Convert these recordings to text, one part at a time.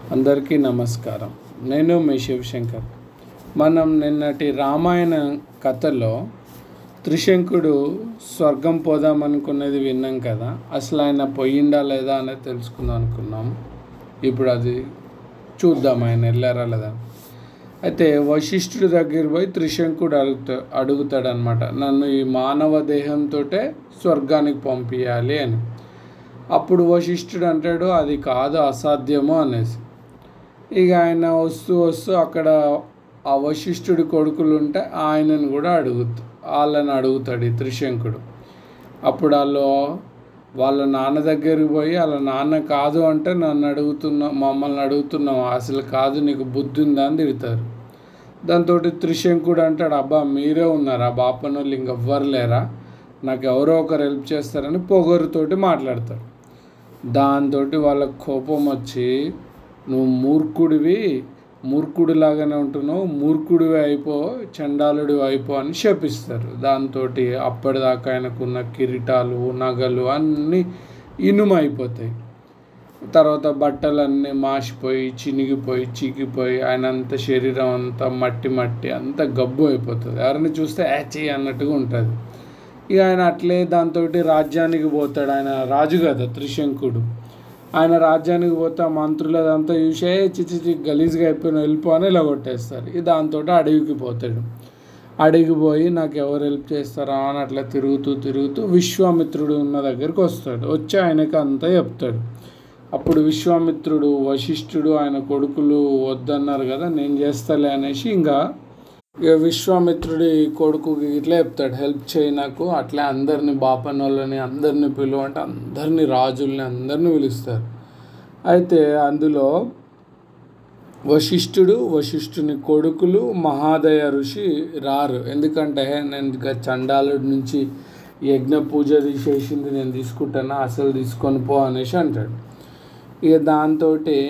అందరికీ నమస్కారం నేను మీ శివశంకర్ మనం నిన్నటి రామాయణ కథలో త్రిశంకుడు స్వర్గం పోదాం అనుకునేది విన్నాం కదా అసలు ఆయన పోయిండా లేదా అనేది తెలుసుకుందాం అనుకున్నాం ఇప్పుడు అది చూద్దాం ఆయన వెళ్ళారా లేదా అయితే వశిష్ఠుడి దగ్గర పోయి త్రిశంకుడు అడుగుతా అడుగుతాడనమాట నన్ను ఈ మానవ దేహంతో స్వర్గానికి పంపించాలి అని అప్పుడు వశిష్ఠుడు అంటాడు అది కాదు అసాధ్యము అనేసి ఇక ఆయన వస్తూ వస్తూ అక్కడ ఆ వశిష్ఠుడి కొడుకులు ఉంటే ఆయనను కూడా అడుగుతా వాళ్ళని అడుగుతాడు ఈ త్రిశంకుడు అప్పుడు వాళ్ళు వాళ్ళ నాన్న దగ్గరికి పోయి వాళ్ళ నాన్న కాదు అంటే నన్ను అడుగుతున్నా మమ్మల్ని అడుగుతున్నావు అసలు కాదు నీకు బుద్ధి ఉందా అని తిడతారు దాంతో త్రిశంకుడు అంటాడు అబ్బా మీరే ఉన్నారా బాపన వాళ్ళు ఇంకెవ్వరు లేరా నాకు ఎవరో ఒకరు హెల్ప్ చేస్తారని పొగరుతోటి మాట్లాడతాడు దాంతో వాళ్ళకి కోపం వచ్చి నువ్వు మూర్ఖుడివి మూర్ఖుడిలాగానే ఉంటున్నావు మూర్ఖుడివి అయిపో చండాలుడివి అయిపో అని శపిస్తారు దాంతో అప్పటిదాకా ఆయనకున్న కిరీటాలు నగలు అన్నీ ఇనుమైపోతాయి తర్వాత బట్టలన్నీ మాసిపోయి చినిగిపోయి చీకిపోయి ఆయన అంత శరీరం అంతా మట్టి మట్టి అంత గబ్బు అయిపోతుంది ఎవరిని చూస్తే యాచి అన్నట్టుగా ఉంటుంది ఇక ఆయన అట్లే దాంతో రాజ్యానికి పోతాడు ఆయన రాజు కదా త్రిశంకుడు ఆయన రాజ్యానికి పోతే ఆ మంత్రులదంతా చూసే చిచి చి గలీజ్గా అయిపోయిన వెళ్ళిపో అని ఇలా కొట్టేస్తారు ఇక దాంతో అడవికి పోతాడు అడవికి పోయి నాకు ఎవరు హెల్ప్ చేస్తారా అని అట్లా తిరుగుతూ తిరుగుతూ విశ్వామిత్రుడు ఉన్న దగ్గరికి వస్తాడు వచ్చి ఆయనకి అంతా చెప్తాడు అప్పుడు విశ్వామిత్రుడు వశిష్ఠుడు ఆయన కొడుకులు వద్దన్నారు కదా నేను చేస్తాలే అనేసి ఇంకా ఇక విశ్వామిత్రుడి కొడుకుకి ఇట్లా చెప్తాడు హెల్ప్ చేయి నాకు అట్లే అందరిని బాపనోళ్ళని అందరిని పిలువంటే అందరిని రాజుల్ని అందరిని పిలుస్తారు అయితే అందులో వశిష్ఠుడు వశిష్ఠుని కొడుకులు మహాదయ ఋషి రారు ఎందుకంటే నేను ఇక చండాలుడి నుంచి యజ్ఞ పూజ తీసేసింది నేను తీసుకుంటానా అసలు తీసుకొని పో అనేసి అంటాడు ఇక దాంతో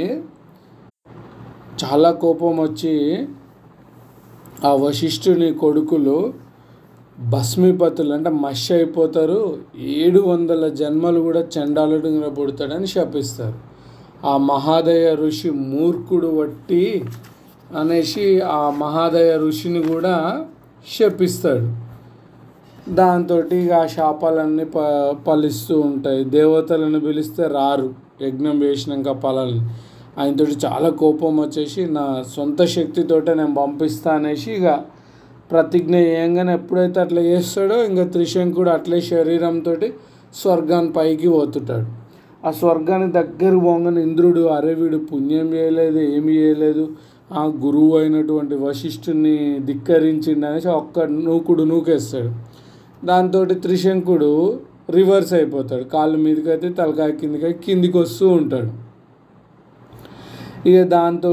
చాలా కోపం వచ్చి ఆ వశిష్ఠుని కొడుకులు భస్మీపతులు అంటే మషి అయిపోతారు ఏడు వందల జన్మలు కూడా చండాలుడిగా పుడతాడని శపిస్తారు ఆ మహాదయ ఋషి మూర్ఖుడు వట్టి అనేసి ఆ మహాదయ ఋషిని కూడా శపిస్తాడు దాంతో ఆ శాపాలన్నీ ప ఫలిస్తూ ఉంటాయి దేవతలను పిలిస్తే రారు యజ్ఞం చేసినాక ఫలాలు ఆయనతో చాలా కోపం వచ్చేసి నా సొంత శక్తితోటే నేను పంపిస్తా అనేసి ఇక ప్రతిజ్ఞ చేయంగానే ఎప్పుడైతే అట్లా చేస్తాడో ఇంకా త్రిశంకుడు అట్లే శరీరంతో స్వర్గాన్ని పైకి పోతుంటాడు ఆ స్వర్గానికి దగ్గర పోగానే ఇంద్రుడు అరే వీడు పుణ్యం చేయలేదు ఏమి చేయలేదు ఆ గురువు అయినటువంటి వశిష్ఠుని ధిక్కరించిండు అనేసి ఒక్క నూకుడు నూకేస్తాడు దాంతో త్రిశంకుడు రివర్స్ అయిపోతాడు కాళ్ళ మీదకైతే తలకాయ కిందకి కిందికి వస్తూ ఉంటాడు ఇక దాంతో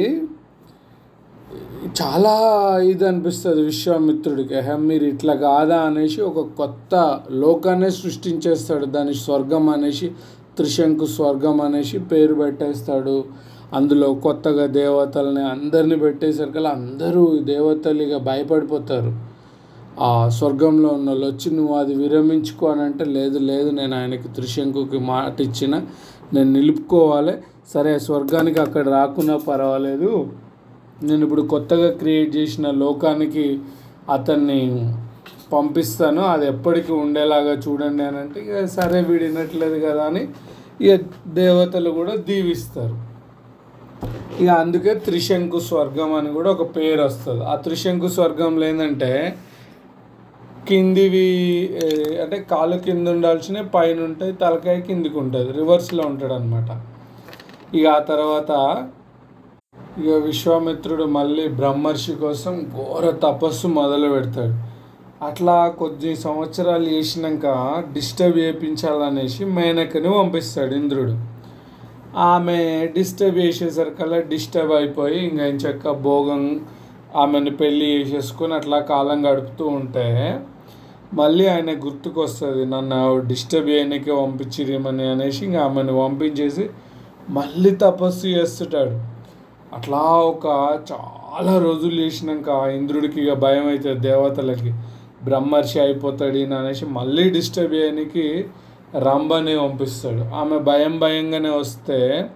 చాలా ఇది అనిపిస్తుంది విశ్వామిత్రుడికి హే మీరు ఇట్లా కాదా అనేసి ఒక కొత్త లోకాన్ని సృష్టించేస్తాడు దాని స్వర్గం అనేసి త్రిశంకు స్వర్గం అనేసి పేరు పెట్టేస్తాడు అందులో కొత్తగా దేవతల్ని అందరిని పెట్టేసరికి అందరూ దేవతలు ఇక భయపడిపోతారు ఆ స్వర్గంలో ఉన్న వాళ్ళు వచ్చి నువ్వు అది విరమించుకో అని అంటే లేదు లేదు నేను ఆయనకి త్రిశంకుకి మాట ఇచ్చిన నేను నిలుపుకోవాలి సరే స్వర్గానికి అక్కడ రాకున్నా పర్వాలేదు నేను ఇప్పుడు కొత్తగా క్రియేట్ చేసిన లోకానికి అతన్ని పంపిస్తాను అది ఎప్పటికీ ఉండేలాగా చూడండి అని అంటే ఇక సరే వీడు వినట్లేదు కదా అని ఇక దేవతలు కూడా దీవిస్తారు ఇక అందుకే త్రిశంకు స్వర్గం అని కూడా ఒక పేరు వస్తుంది ఆ త్రిశంకు స్వర్గంలో ఏంటంటే కిందివి ఏ, అంటే కాలు కింద ఉండాల్సిన పైన ఉంటాయి తలకాయ కిందికి ఉంటుంది రివర్స్లో ఉంటాడు అనమాట ఇక ఆ తర్వాత ఇక విశ్వామిత్రుడు మళ్ళీ బ్రహ్మర్షి కోసం ఘోర తపస్సు మొదలు పెడతాడు అట్లా కొద్ది సంవత్సరాలు చేసినాక డిస్టర్బ్ చేయించాలనేసి మేనకని పంపిస్తాడు ఇంద్రుడు ఆమె డిస్టర్బ్ చేసేసరికల్లా డిస్టర్బ్ అయిపోయి ఇంకా చక్క భోగం ఆమెను పెళ్ళి చేసేసుకొని అట్లా కాలం గడుపుతూ ఉంటే మళ్ళీ ఆయన గుర్తుకొస్తుంది నన్ను డిస్టర్బ్ చేయడానికే పంపించిరేమని అనేసి ఇంకా ఆమెను పంపించేసి మళ్ళీ తపస్సు చేస్తుంటాడు అట్లా ఒక చాలా రోజులు చేసినాక ఇంద్రుడికి ఇక భయం అవుతుంది దేవతలకి బ్రహ్మర్షి అయిపోతాడు ఈయన అనేసి మళ్ళీ డిస్టర్బ్ చేయడానికి రంభని పంపిస్తాడు ఆమె భయం భయంగానే వస్తే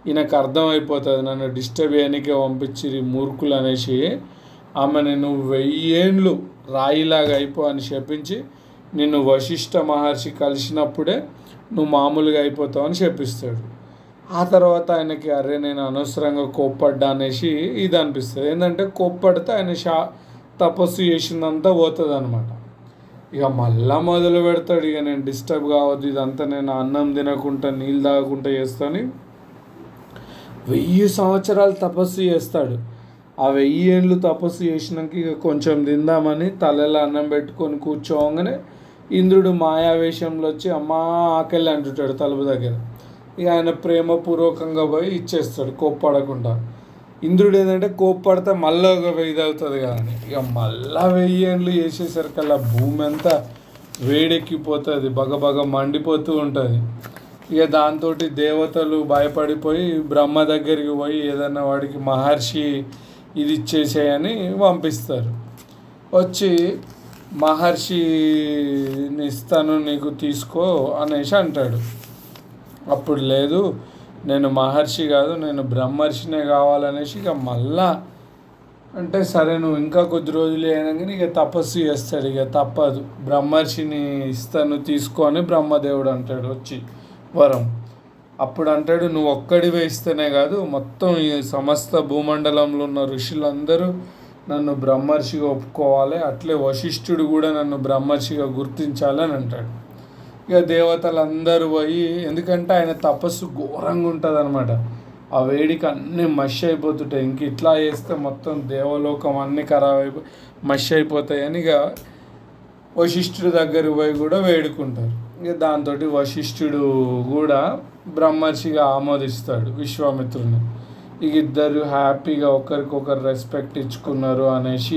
ఈయనకు అర్థమైపోతుంది నన్ను డిస్టర్బ్ చేయడానికే పంపించిరి మూర్ఖులు అనేసి ఆమెను నువ్వు వెయ్యేండ్లు రాయిలాగా అయిపో అని చెప్పించి నిన్ను వశిష్ఠ మహర్షి కలిసినప్పుడే నువ్వు మామూలుగా అయిపోతావు అని చెప్పిస్తాడు ఆ తర్వాత ఆయనకి అరే నేను అనవసరంగా కోప్పడ్డా అనేసి ఇది అనిపిస్తుంది ఏంటంటే కోప్పడితే ఆయన షా తపస్సు చేసిందంతా పోతుంది అనమాట ఇక మళ్ళా మొదలు పెడతాడు ఇక నేను డిస్టర్బ్ కావద్దు ఇదంతా నేను అన్నం తినకుండా నీళ్ళు తాగకుండా చేస్తాను వెయ్యి సంవత్సరాలు తపస్సు చేస్తాడు ఆ వెయ్యి ఏండ్లు తపస్సు చేసినాక ఇక కొంచెం తిందామని తలలో అన్నం పెట్టుకొని కూర్చోగానే ఇంద్రుడు మాయావేషంలో వచ్చి అమ్మా ఆకలి అంటుంటాడు తలుపు దగ్గర ఇక ఆయన ప్రేమపూర్వకంగా పోయి ఇచ్చేస్తాడు కోప్పడకుండా ఇంద్రుడు ఏంటంటే కోప్పడితే మళ్ళీ ఒక వెయ్యి అవుతుంది కానీ ఇక మళ్ళా వెయ్యి ఏండ్లు చేసేసరికల్లా భూమి అంతా వేడెక్కిపోతుంది బగబగ మండిపోతూ ఉంటుంది ఇక దాంతో దేవతలు భయపడిపోయి బ్రహ్మ దగ్గరికి పోయి ఏదన్నా వాడికి మహర్షి ఇది ఇచ్చేసేయని పంపిస్తారు వచ్చి మహర్షిని ఇస్తాను నీకు తీసుకో అనేసి అంటాడు అప్పుడు లేదు నేను మహర్షి కాదు నేను బ్రహ్మర్షినే కావాలనేసి ఇక మళ్ళా అంటే సరే నువ్వు ఇంకా కొద్ది రోజులు అయినా కానీ ఇక తపస్సు చేస్తాడు ఇక తప్పదు బ్రహ్మర్షిని ఇస్తాను తీసుకో అని బ్రహ్మదేవుడు అంటాడు వచ్చి వరం అప్పుడు అంటాడు నువ్వు ఒక్కడివే ఇస్తేనే కాదు మొత్తం ఈ సమస్త భూమండలంలో ఉన్న ఋషులందరూ నన్ను బ్రహ్మర్షిగా ఒప్పుకోవాలి అట్లే వశిష్ఠుడు కూడా నన్ను బ్రహ్మర్షిగా గుర్తించాలని అంటాడు ఇక దేవతలందరూ పోయి ఎందుకంటే ఆయన తపస్సు ఘోరంగా ఉంటుంది అనమాట ఆ వేడికి అన్నీ మషి అయిపోతుంటాయి ఇంక ఇట్లా చేస్తే మొత్తం దేవలోకం అన్నీ ఖరాబ్ అయిపోయి మషి అయిపోతాయని ఇక వశిష్ఠుడి దగ్గర పోయి కూడా వేడుకుంటారు ఇక దాంతో వశిష్ఠుడు కూడా బ్రహ్మర్షిగా ఆమోదిస్తాడు విశ్వామిత్రుని ఇక ఇద్దరు హ్యాపీగా ఒకరికొకరు రెస్పెక్ట్ ఇచ్చుకున్నారు అనేసి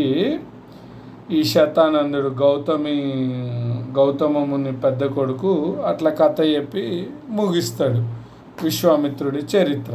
ఈ శతానందుడు గౌతమి గౌతమ ముని పెద్ద కొడుకు అట్లా కథ చెప్పి ముగిస్తాడు విశ్వామిత్రుడి చరిత్ర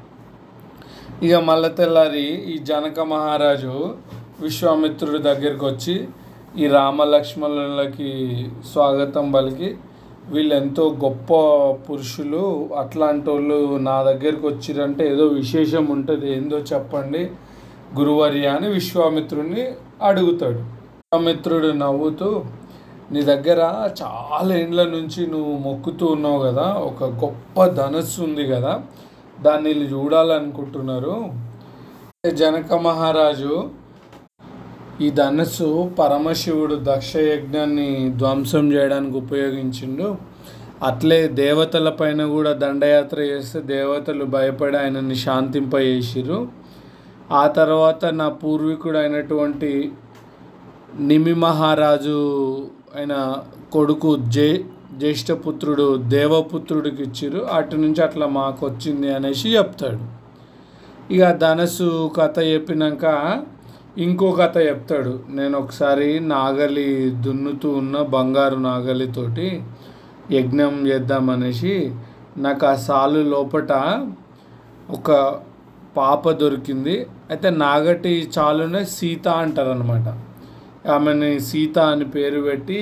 ఇక మళ్ళీ తెల్లారి ఈ జనక మహారాజు విశ్వామిత్రుడి దగ్గరికి వచ్చి ఈ రామలక్ష్మణులకి స్వాగతం పలికి వీళ్ళు ఎంతో గొప్ప పురుషులు అట్లాంటి వాళ్ళు నా దగ్గరికి వచ్చిరంటే ఏదో విశేషం ఉంటుంది ఏందో చెప్పండి గురువర్య అని విశ్వామిత్రుడిని అడుగుతాడు విశ్వామిత్రుడు నవ్వుతూ నీ దగ్గర చాలా ఏండ్ల నుంచి నువ్వు మొక్కుతూ ఉన్నావు కదా ఒక గొప్ప ధనస్సు ఉంది కదా దాన్ని వీళ్ళు చూడాలనుకుంటున్నారు జనక మహారాజు ఈ ధనస్సు పరమశివుడు దక్ష యజ్ఞాన్ని ధ్వంసం చేయడానికి ఉపయోగించిండు అట్లే దేవతల పైన కూడా దండయాత్ర చేస్తే దేవతలు భయపడి ఆయనని శాంతింపజేసిరు ఆ తర్వాత నా పూర్వీకుడు అయినటువంటి నిమి మహారాజు అయిన కొడుకు జే జ్యేష్ఠపుత్రుడు దేవపుత్రుడికి ఇచ్చిరు అటు నుంచి అట్లా మాకు వచ్చింది అనేసి చెప్తాడు ఇక ధనస్సు కథ చెప్పినాక ఇంకో కథ చెప్తాడు నేను ఒకసారి నాగలి దున్నుతూ ఉన్న బంగారు నాగలితోటి యజ్ఞం చేద్దామనేసి నాకు ఆ సాలు లోపట ఒక పాప దొరికింది అయితే నాగటి చాలునే సీత అంటారు అనమాట ఆమెని సీత అని పేరు పెట్టి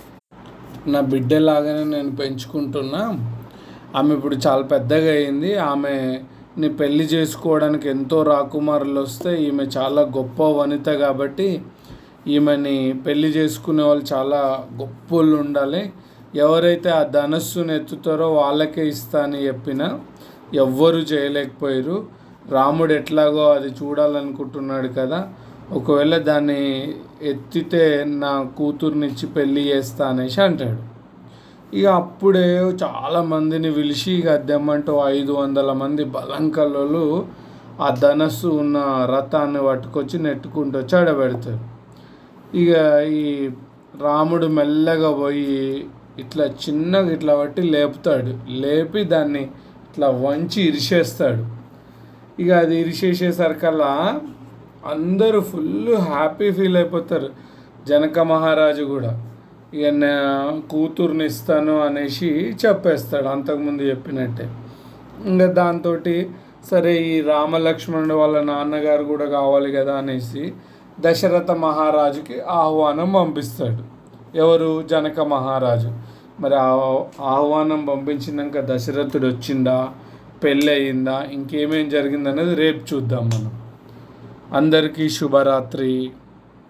నా బిడ్డలాగానే నేను పెంచుకుంటున్నా ఆమె ఇప్పుడు చాలా పెద్దగా అయింది ఆమె ని పెళ్లి చేసుకోవడానికి ఎంతో రాకుమారులు వస్తే ఈమె చాలా గొప్ప వనిత కాబట్టి ఈమెని పెళ్లి చేసుకునే వాళ్ళు చాలా గొప్పలు ఉండాలి ఎవరైతే ఆ ధనస్సును ఎత్తుతారో వాళ్ళకే ఇస్తా అని చెప్పిన ఎవ్వరు చేయలేకపోయారు రాముడు ఎట్లాగో అది చూడాలనుకుంటున్నాడు కదా ఒకవేళ దాన్ని ఎత్తితే నా కూతుర్నిచ్చి పెళ్ళి చేస్తా అనేసి అంటాడు ఇక అప్పుడే చాలా మందిని పిలిచి ఇక దెమ్మంటూ ఐదు వందల మంది బలంకల్లో ఆ ధనస్సు ఉన్న రథాన్ని పట్టుకొచ్చి నెట్టుకుంటూ వచ్చి ఆడబెడతారు ఇక ఈ రాముడు మెల్లగా పోయి ఇట్లా చిన్నగా ఇట్లా పట్టి లేపుతాడు లేపి దాన్ని ఇట్లా వంచి ఇరిచేస్తాడు ఇక అది ఇరిచేసేసరికల్లా అందరూ ఫుల్ హ్యాపీ ఫీల్ అయిపోతారు జనక మహారాజు కూడా ఇక నా కూతుర్ని ఇస్తాను అనేసి చెప్పేస్తాడు అంతకుముందు చెప్పినట్టే ఇంకా దాంతో సరే ఈ రామలక్ష్మణుడు వాళ్ళ నాన్నగారు కూడా కావాలి కదా అనేసి దశరథ మహారాజుకి ఆహ్వానం పంపిస్తాడు ఎవరు జనక మహారాజు మరి ఆ ఆహ్వానం పంపించినాక దశరథుడు వచ్చిండా పెళ్ళి అయిందా ఇంకేమేం జరిగిందనేది రేపు చూద్దాం మనం అందరికీ శుభరాత్రి